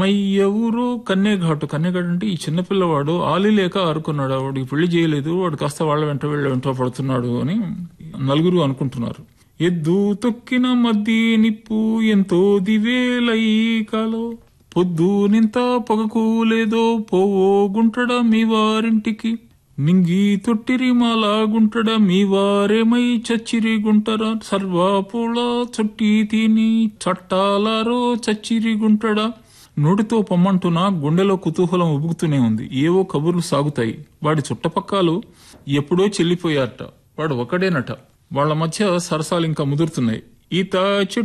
మయ్య ఊరు కన్నేఘాటు కన్నేఘాటు అంటే ఈ చిన్నపిల్లవాడు ఆలి లేక ఆరుకున్నాడు వాడికి పెళ్లి చేయలేదు వాడు కాస్త వాళ్ళ వెంట వీళ్ళ వెంట పడుతున్నాడు అని నలుగురు అనుకుంటున్నారు ఎద్దు తొక్కిన మద్ది నిప్పు ఎంతో దివేలై కాలో పొద్దు నింత పొగకు లేదో పోవో గుంటడ మీ వారింటికి నింగి తొట్టిరి మాలా గుంటడ మీ వారేమై చచ్చిరి గుంటర సర్వాపుల చొట్టి తిని చట్టాలారో చచ్చిరి గుంటడ నోటితో పొమ్మంటున్నా గుండెలో కుతూహలం ఉబుకుతూనే ఉంది ఏవో కబుర్లు సాగుతాయి వాడి చుట్టపక్కాలు ఎప్పుడో చెల్లిపోయారట వాడు ఒకడేనట వాళ్ళ మధ్య సరసాలు ఇంకా ముదురుతున్నాయి ఈత చెట్టు